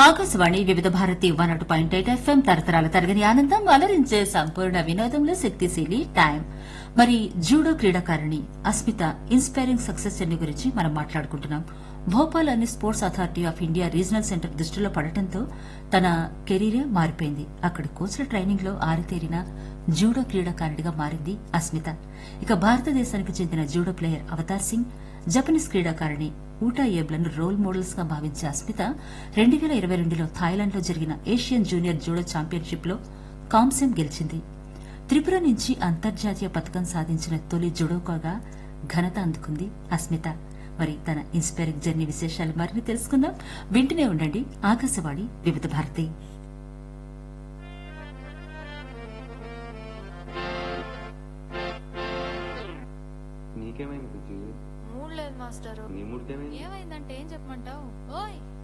Akashvani Vividh Bharati one అటు point eight FM తరతరాల తరగని ఆనందం అలరించే సంపూర్ణ వినోదంలో శక్తిశీలి టైం మరి జూడో క్రీడాకారిణి అస్మిత ఇన్స్పైరింగ్ సక్సెస్ జర్నీ గురించి మనం మాట్లాడుకుంటున్నాం భోపాల్ అనే Sports Authority of India Regional Centre దృష్టిలో పడటంతో తన కెరీరే మారిపోయింది అక్కడి కోచ్ల ట్రైనింగ్ లో ఆరితేరిన జూడో క్రీడాకారిణిగా మారింది అస్మిత ఇక భారతదేశానికి చెందిన judo player Avtar Singh Japanese క్రీడాకారిణి ఊటా ఏబ్లను రోల్ మోడల్స్ గా భావించే అస్మిత రెండు వేల ఇరవై రెండులో థాయిలాండ్ లో జరిగిన ఏషియన్ జూనియర్ జూడో ఛాంపియన్షిప్ లో కాంస్యం గెలిచింది త్రిపుర నుంచి అంతర్జాతీయ పథకం సాధించిన తొలి జుడోకోగా ఘనత అందుకుంది అస్మిత మరి తన ఇన్స్పైరింగ్ జర్నీ విశేషాలు మరిన్ని తెలుసుకుందాం వింటూనే ఉండండి ఆకాశవాణి వివిధ భారతి నీకేమైంది బుజ్జి మూడ్ లేదు మాస్టరు నీ ముడికేమైంది ఏమైందంటే ఏం చెప్పమంటావు ఓయ్